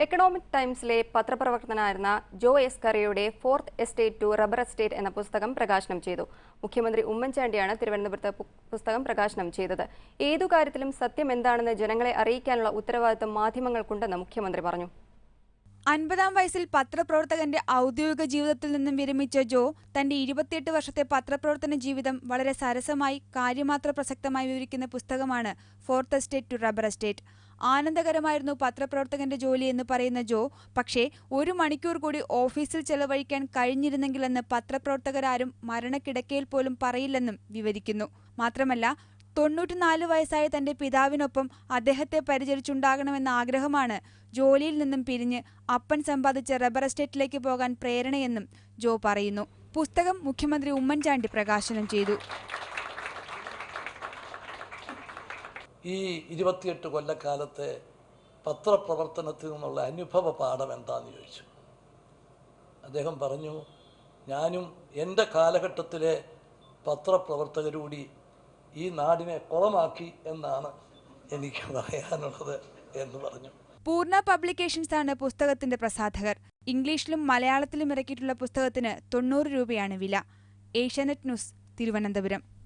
economic ടൈംസിലെ പത്രപ്രവർത്തകനായിരുന്ന Jo S കറിയുടെ fourth estate to rubber estate എന്ന പുസ്തകം പ്രകാശനം ചെയ്തു മുഖ്യമന്ത്രി ഉമ്മൻചാണ്ടിയാണ് തിരുവനന്തപുരത്ത് പു- പുസ്തകം പ്രകാശനം ചെയ്തത് ഏതു കാര്യത്തിലും സത്യം എന്താണെന്ന് ജനങ്ങളെ അറിയിക്കാനുള്ള ഉത്തരവാദിത്തം മാധ്യമങ്ങൾക്കുണ്ടെന്ന് മുഖ്യമന്ത്രി പറഞ്ഞു അൻപതാം വയസ്സിൽ പത്രപ്രവർത്തകന്റെ ഔദ്യോഗിക ജീവിതത്തിൽ നിന്നും വിരമിച്ച ജോ തന്റെ ഇരുപത്തിയെട്ട് വർഷത്തെ പത്രപ്രവർത്തന ജീവിതം വളരെ സരസമായി കാര്യമാത്ര പ്രസക്തമായി വിവരിക്കുന്ന പുസ്തകമാണ് fourth estate to rubber estate ആനന്ദകരമായിരുന്നു പത്രപ്രവർത്തകന്റെ ജോലി എന്ന് പറയുന്ന ജോ പക്ഷേ ഒരു മണിക്കൂർ കൂടി ഓഫീസിൽ ചെലവഴിക്കാൻ കഴിഞ്ഞിരുന്നെങ്കിലെന്ന് പത്രപ്രവർത്തകരാരും മരണക്കിടക്കയിൽ പോലും പറയില്ലെന്നും വിവരിക്കുന്നു മാത്രമല്ല തൊണ്ണൂറ്റിനാല് വയസ്സായ തന്റെ പിതാവിനൊപ്പം അദ്ദേഹത്തെ പരിചരിച്ചുണ്ടാകണമെന്ന ആഗ്രഹമാണ് ജോലിയിൽ നിന്നും പിരിഞ്ഞ് അപ്പൻ സമ്പാദിച്ച റബ്ബർ എസ്റ്റേറ്റിലേക്ക് പോകാൻ പ്രേരണയെന്നും ജോ പറയുന്നു പുസ്തകം മുഖ്യമന്ത്രി ഉമ്മൻചാണ്ടി പ്രകാശനം ചെയ്തു ഈ ഇരുപത്തിയെട്ട് കൊല്ലക്കാലത്തെ പത്രപ്രവർത്തനത്തിൽ നിന്നുള്ള അനുഭവ പാഠം എന്താന്ന് ചോദിച്ചു അദ്ദേഹം പറഞ്ഞു ഞാനും എൻ്റെ കാലഘട്ടത്തിലെ പത്രപ്രവർത്തകരൂടി ഈ നാടിനെ കുളമാക്കി എന്നാണ് എനിക്ക് പറയാനുള്ളത് എന്ന് പറഞ്ഞു പൂർണ്ണ പബ്ലിക്കേഷൻസ് ആണ് പുസ്തകത്തിന്റെ പ്രസാധകർ ഇംഗ്ലീഷിലും മലയാളത്തിലും ഇറക്കിയിട്ടുള്ള പുസ്തകത്തിന് തൊണ്ണൂറ് രൂപയാണ് വില ഏഷ്യാനെറ്റ് ന്യൂസ് തിരുവനന്തപുരം